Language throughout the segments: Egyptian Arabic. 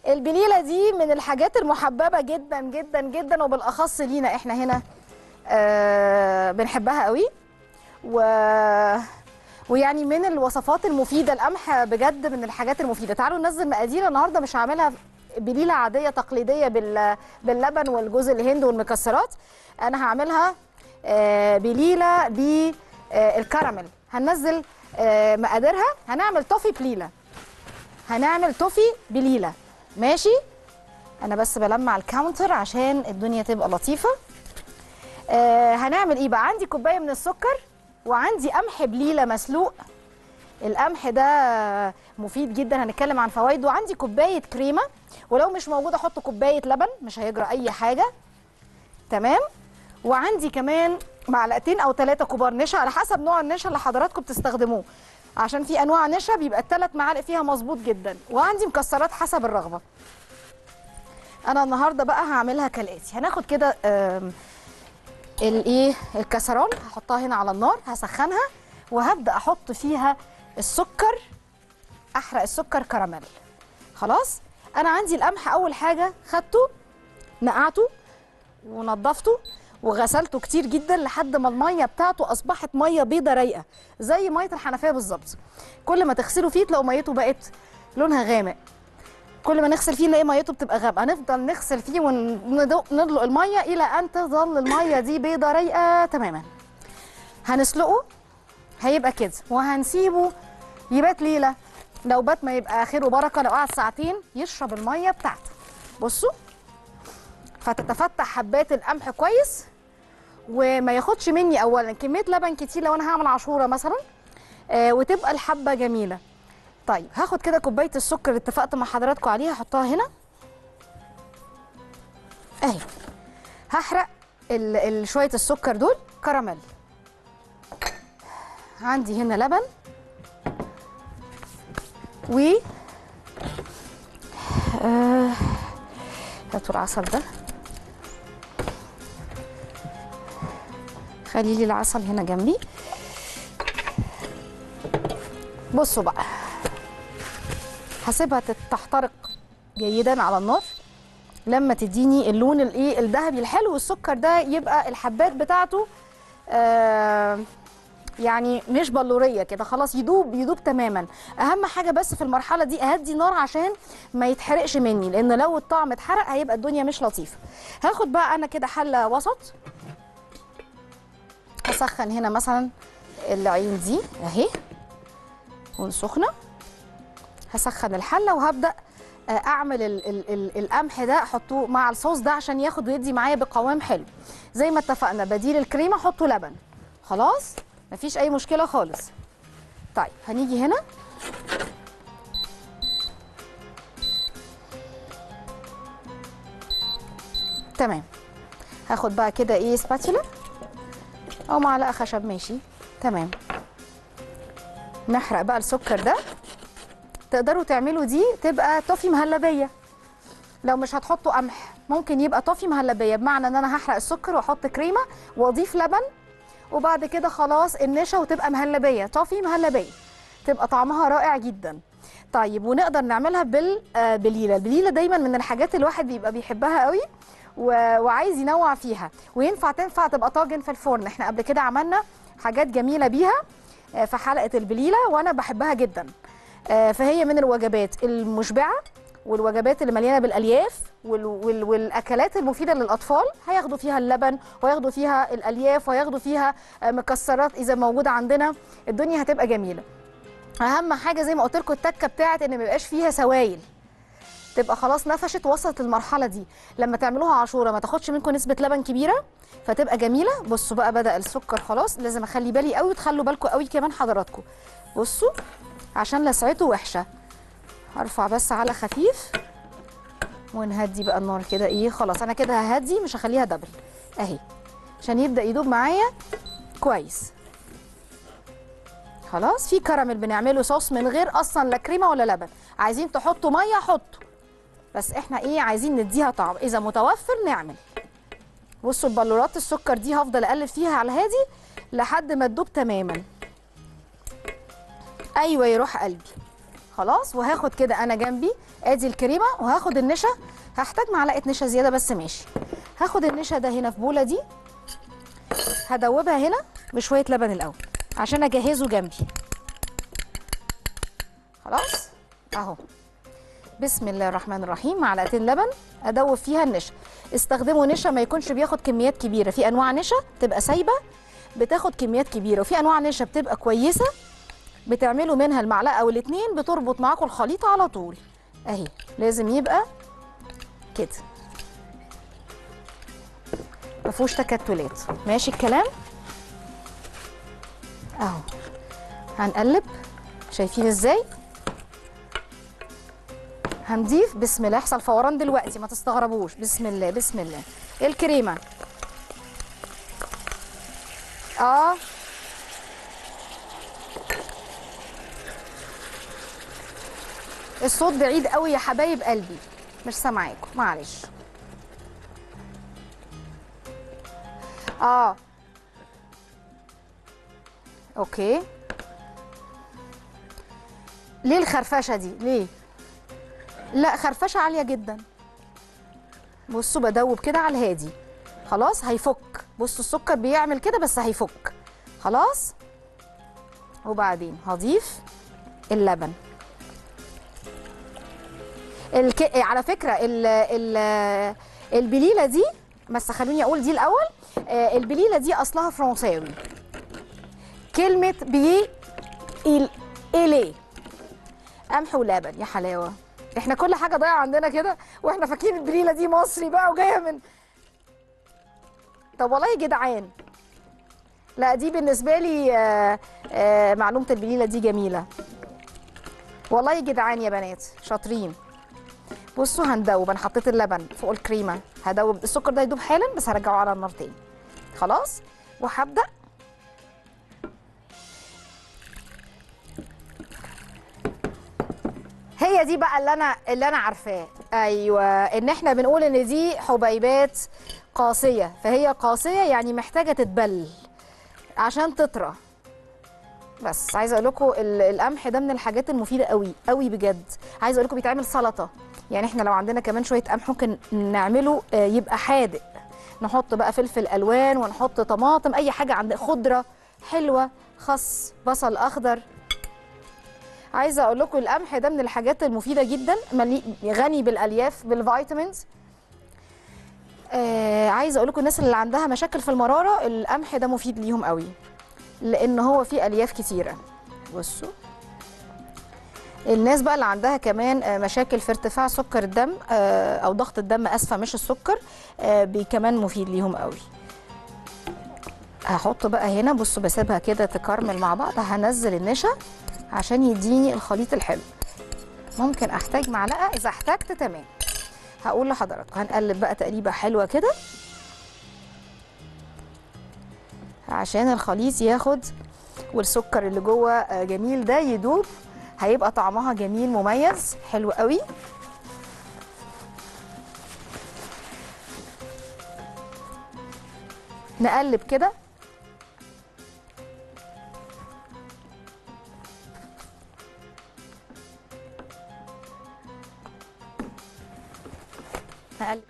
البليله دي من الحاجات المحببه جدا جدا جدا وبالاخص لينا احنا هنا آه بنحبها قوي و ويعني من الوصفات المفيده القمح بجد من الحاجات المفيده تعالوا ننزل مقادير النهارده مش هعملها بليله عاديه تقليديه بال... باللبن والجوز الهند والمكسرات انا هعملها آه بليله بالكراميل هننزل آه مقاديرها هنعمل توفي بليله هنعمل توفي بليله ماشي انا بس بلمع الكاونتر عشان الدنيا تبقى لطيفه آه هنعمل ايه بقى عندي كوبايه من السكر وعندي قمح بليله مسلوق القمح ده مفيد جدا هنتكلم عن فوائده وعندي كوبايه كريمه ولو مش موجوده احط كوبايه لبن مش هيجرى اي حاجه تمام وعندي كمان معلقتين او ثلاثه كبار نشا على حسب نوع النشا اللي حضراتكم بتستخدموه عشان في انواع نشا بيبقى الثلاث معالق فيها مظبوط جدا وعندي مكسرات حسب الرغبه انا النهارده بقى هعملها كالاتي هناخد كده آم، الايه الكسران هحطها هنا على النار هسخنها وهبدا احط فيها السكر احرق السكر كراميل خلاص انا عندي القمح اول حاجه خدته نقعته ونضفته وغسلته كتير جدا لحد ما الميه بتاعته اصبحت ميه بيضه رايقه زي ميه الحنفيه بالظبط كل ما تغسلوا فيه تلاقوا ميته بقت لونها غامق كل ما نغسل فيه نلاقي ميته بتبقى غامقه هنفضل نغسل فيه وندلق الميه الى ان تظل الميه دي بيضه رايقه تماما هنسلقه هيبقى كده وهنسيبه يبات ليله لو بات ما يبقى خير وبركه لو قعد ساعتين يشرب الميه بتاعته بصوا فتتفتح حبات القمح كويس وما ياخدش مني اولا كميه لبن كتير لو انا هعمل عاشوره مثلا آه وتبقى الحبه جميله طيب هاخد كده كوبايه السكر اللي اتفقت مع حضراتكم عليها احطها هنا اهي هحرق ال ال شويه السكر دول كراميل عندي هنا لبن و آه، هاتوا العسل ده خلي لي العسل هنا جنبي بصوا بقى هسيبها تحترق جيدا على النار لما تديني اللون الايه الذهبي الحلو والسكر ده يبقى الحبات بتاعته آه يعني مش بلوريه كده خلاص يدوب يدوب تماما اهم حاجه بس في المرحله دي اهدي نار عشان ما يتحرقش مني لان لو الطعم اتحرق هيبقى الدنيا مش لطيفه هاخد بقى انا كده حله وسط هسخن هنا مثلا العين دي اهي تكون سخنه هسخن الحله وهبدا آه، اعمل ال ال ال القمح ده احطه مع الصوص ده عشان ياخد ويدي معايا بقوام حلو زي ما اتفقنا بديل الكريمه احطه لبن خلاص مفيش اي مشكله خالص طيب هنيجي هنا تمام هاخد بقى كده ايه سباتولا او معلقه خشب ماشي تمام نحرق بقى السكر ده تقدروا تعملوا دي تبقى توفي مهلبيه لو مش هتحطوا قمح ممكن يبقى توفي مهلبيه بمعنى ان انا هحرق السكر واحط كريمه واضيف لبن وبعد كده خلاص النشا وتبقى مهلبيه توفي مهلبيه تبقى طعمها رائع جدا طيب ونقدر نعملها بالبليله البليله دايما من الحاجات الواحد بيبقى بيحبها قوي و- وعايز ينوع فيها وينفع تنفع تبقى طاجن في الفرن احنا قبل كده عملنا حاجات جميله بيها آه، في حلقه البليله وانا بحبها جدا آه، فهي من الوجبات المشبعه والوجبات اللي مليانه بالالياف وال وال والاكلات المفيده للاطفال هياخدوا فيها اللبن وياخدوا فيها الالياف وياخدوا فيها آه، مكسرات اذا موجوده عندنا الدنيا هتبقى جميله اهم حاجه زي ما قلت لكم التكه بتاعت ان ما يبقاش فيها سوائل تبقى خلاص نفشت وصلت المرحله دي لما تعملوها عاشوره ما تاخدش منكم نسبه لبن كبيره فتبقى جميله بصوا بقى بدا السكر خلاص لازم اخلي بالي قوي وتخلوا بالكم قوي كمان حضراتكم بصوا عشان لسعته وحشه هرفع بس على خفيف ونهدي بقى النار كده ايه خلاص انا كده ههدي مش هخليها دبل اهي عشان يبدا يدوب معايا كويس خلاص في كراميل بنعمله صوص من غير اصلا لا كريمه ولا لبن عايزين تحطوا ميه حطوا بس احنا ايه عايزين نديها طعم اذا متوفر نعمل بصوا البلورات السكر دي هفضل اقلب فيها على الهادي لحد ما تدوب تماما ايوه يروح قلبي خلاص وهاخد كده انا جنبي ادي الكريمه وهاخد النشا هحتاج معلقه نشا زياده بس ماشي هاخد النشا ده هنا في بوله دي هدوبها هنا بشويه لبن الاول عشان اجهزه جنبي خلاص اهو بسم الله الرحمن الرحيم معلقتين لبن ادوب فيها النشا استخدموا نشا ما يكونش بياخد كميات كبيره في انواع نشا تبقى سايبه بتاخد كميات كبيره وفي انواع نشا بتبقى كويسه بتعملوا منها المعلقه او الاتنين بتربط معاكم الخليط على طول اهي لازم يبقى كده ما فيهوش تكتلات ماشي الكلام اهو هنقلب شايفين ازاي هنضيف بسم الله يحصل فوران دلوقتي ما تستغربوش بسم الله بسم الله الكريمه اه الصوت بعيد قوي يا حبايب قلبي مش سامعاكم معلش اه اوكي ليه الخرفشه دي ليه لا خرفشه عاليه جدا بصوا بدوب كده على الهادي خلاص هيفك بصوا السكر بيعمل كده بس هيفك خلاص وبعدين هضيف اللبن الك... على فكره ال... ال... البليله دي بس خلوني اقول دي الاول آه، البليله دي اصلها فرنساوي كلمه بي إل... إليه قمح ولبن يا حلاوه احنا كل حاجه ضايعه عندنا كده واحنا فاكرين البليله دي مصري بقى وجايه من طب والله يا جدعان لا دي بالنسبه لي آه، آه، معلومه البليله دي جميله والله يا جدعان يا بنات شاطرين بصوا هندوب انا حطيت اللبن فوق الكريمه هدوب السكر ده يدوب حالا بس هرجعه على النار تاني خلاص وهبدا هي دي بقى اللي انا اللي انا عارفاه ايوه ان احنا بنقول ان دي حبيبات قاسيه فهي قاسيه يعني محتاجه تتبل عشان تطرى بس عايزه اقول لكم ال- القمح ده من الحاجات المفيده قوي قوي بجد عايزه اقول لكم بيتعمل سلطه يعني احنا لو عندنا كمان شويه قمح ممكن نعمله آه، يبقى حادق نحط بقى فلفل الوان ونحط طماطم اي حاجه عند خضره حلوه خس بصل اخضر عايزه اقول لكم القمح ده من الحاجات المفيده جدا مليء غني بالالياف بالفيتامينز آه عايزه اقول لكم الناس اللي عندها مشاكل في المراره القمح ده مفيد ليهم قوي لان هو فيه الياف كتيره بصوا الناس بقى اللي عندها كمان آه، مشاكل في ارتفاع سكر الدم آه، او ضغط الدم اسفه مش السكر آه، بي كمان مفيد ليهم قوي هحط بقى هنا بصوا بسيبها كده تكرمل مع بعض هنزل النشا عشان يديني الخليط الحلو ممكن احتاج معلقه اذا احتجت تمام هقول لحضراتكم هنقلب بقى تقليبه حلوه كده عشان الخليط ياخد والسكر اللي جوه آه، جميل ده يدوب هيبقى طعمها جميل مميز حلو قوي نقلب كده نقلب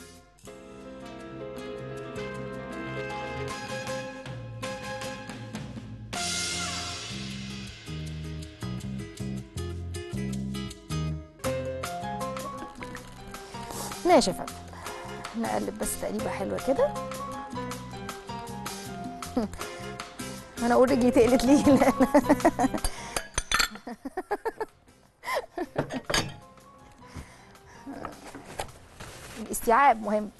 ماشي يا فندم نقلب بس تقليبه حلوه كده انا اقول رجلي تقلت ليه لا. الاستيعاب مهم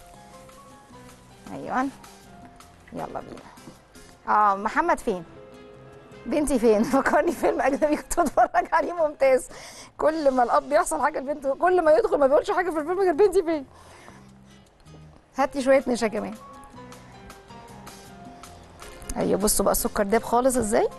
ايوه يلا بينا اه محمد فين بنتي فين فكرني فيلم اجنبي كنت بتفرج عليه ممتاز كل ما الاب يحصل حاجه البنت كل ما يدخل ما بيقولش حاجه في الفيلم غير بنتي فين هاتي شويه نشا كمان ايوه بصوا بقى السكر داب خالص ازاي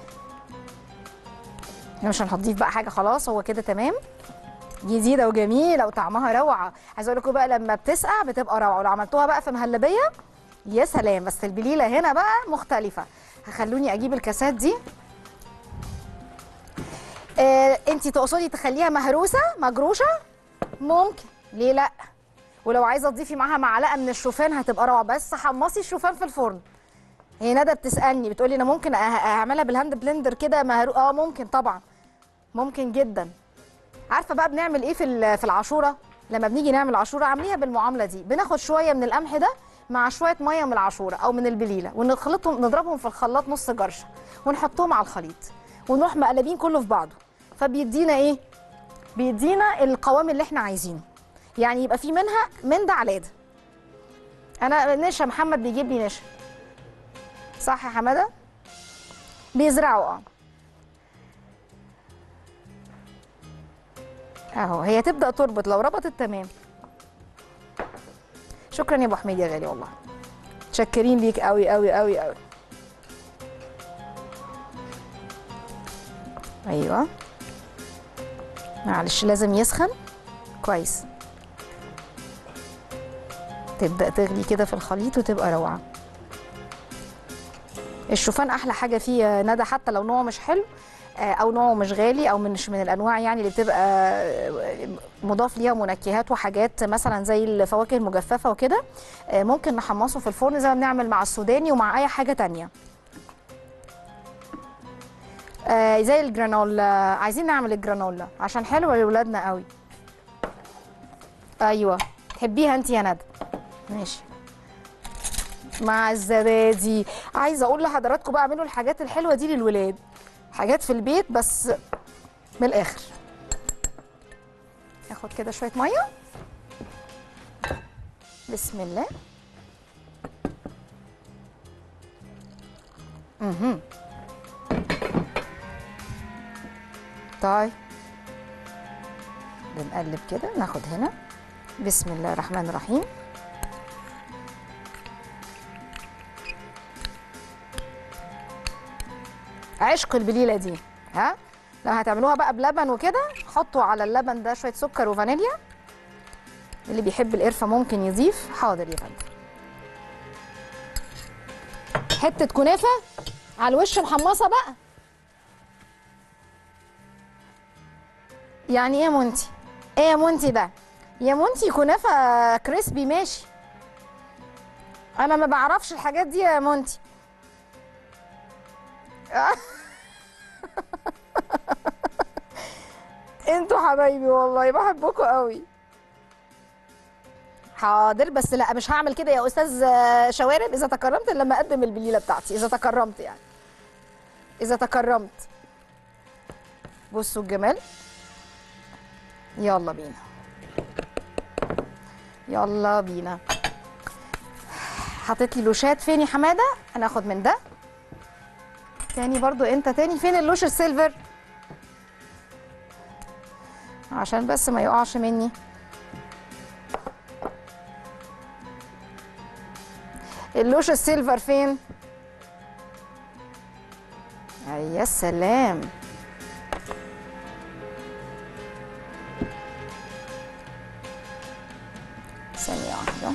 احنا مش هنضيف بقى حاجه خلاص هو كده تمام جديده وجميله وطعمها روعه عايزه اقول لكم بقى لما بتسقع بتبقى روعه ولو عملتوها بقى في مهلبيه يا سلام بس البليله هنا بقى مختلفه هخلوني اجيب الكاسات دي آه انت تقصدي تخليها مهروسه مجروشه ممكن ليه لا ولو عايزه تضيفي معاها معلقه من الشوفان هتبقى روعه بس حمصي الشوفان في الفرن هي ندى بتسالني بتقولي انا ممكن أه- اعملها بالهاند بلندر كده مهرو اه ممكن طبعا ممكن جدا عارفه بقى بنعمل ايه في ال- في العاشوره لما بنيجي نعمل عاشوره عامليها بالمعامله دي بناخد شويه من القمح ده مع شويه ميه من العاشوره او من البليله ونخلطهم نضربهم في الخلاط نص جرشه ونحطهم على الخليط ونروح مقلبين كله في بعضه فبيدينا ايه بيدينا القوام اللي احنا عايزينه يعني يبقى في منها من ده على ده انا نشا محمد بيجيب لي نشا صح يا حماده بيزرعوا اه اهو هي تبدا تربط لو ربطت تمام شكرا يا ابو حميد يا غالي والله متشكرين ليك قوي قوي قوي قوي ايوه معلش لازم يسخن كويس تبدا تغلي كده في الخليط وتبقى روعه الشوفان احلى حاجه فيه يا ندى حتى لو نوعه مش حلو آه، او نوعه مش غالي او مش من الانواع يعني اللي بتبقى آه، مضاف ليها منكهات وحاجات مثلا زي الفواكه المجففه وكده آه، ممكن نحمصه في الفرن زي ما بنعمل مع السوداني ومع اي حاجه تانية آه، زي الجرانولا عايزين نعمل الجرانولا عشان حلوه لاولادنا قوي ايوه تحبيها انت يا ندى ماشي مع الزبادي عايزه اقول لحضراتكم بقى اعملوا الحاجات الحلوه دي للولاد حاجات في البيت بس من الاخر اخد كده شويه ميه بسم الله اها طيب بنقلب كده ناخد هنا بسم الله الرحمن الرحيم عشق البليله دي ها لو هتعملوها بقى بلبن وكده حطوا على اللبن ده شويه سكر وفانيليا اللي بيحب القرفه ممكن يضيف حاضر يا فندم حته كنافه على الوش محمصه بقى يعني ايه يا مونتي ايه يا مونتي ده يا مونتي كنافه كريسبي ماشي انا ما بعرفش الحاجات دي يا مونتي انتوا حبايبي والله بحبكم قوي حاضر بس لا مش هعمل كده يا استاذ آه، شوارب اذا تكرمت إلا لما اقدم البليله بتاعتي اذا تكرمت يعني اذا تكرمت بصوا الجمال يلا بينا يلا بينا حطيت لي لوشات فين يا حماده هناخد من ده تاني برضو انت تاني فين اللوش السيلفر عشان بس ما يقعش مني اللوش السيلفر فين يا سلام ثانية واحدة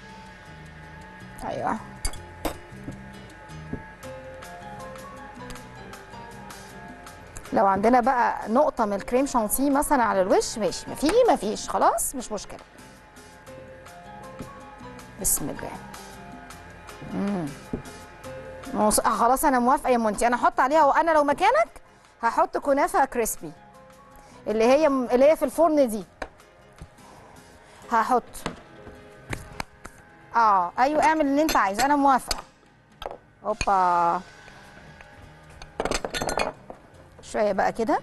أيوه لو عندنا بقى نقطة من الكريم شانتيه مثلا على الوش ماشي ما في ما فيش خلاص مش مشكلة بسم الله امم موس- آه خلاص انا موافقة يا مونتي انا احط عليها وانا لو مكانك هحط كنافة كريسبي اللي هي اللي هي في الفرن دي هحط اه ايوه اعمل اللي انت عايزه انا موافقة اوبا شويه بقى كده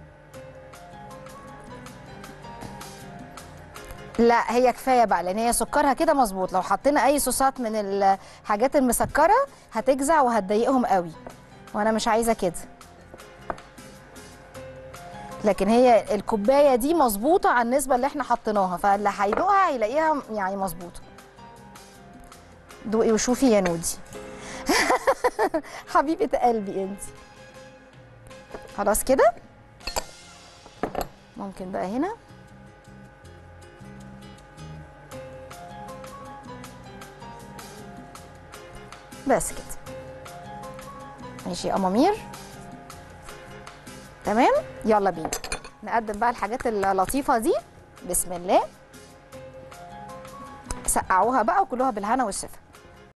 لا هي كفايه بقى لان هي سكرها كده مظبوط لو حطينا اي صوصات من الحاجات المسكره هتجزع وهتضايقهم قوي وانا مش عايزه كده لكن هي الكوبايه دي مظبوطه على النسبه اللي احنا حطيناها فاللي هيدوقها هيلاقيها يعني مظبوطه دوقي وشوفي يا نودي حبيبه قلبي انت خلاص كده ممكن بقى هنا بس كده ماشي يا امامير تمام يلا بينا نقدم بقى الحاجات اللطيفه دي بسم الله سقعوها بقى وكلوها بالهنا والشفا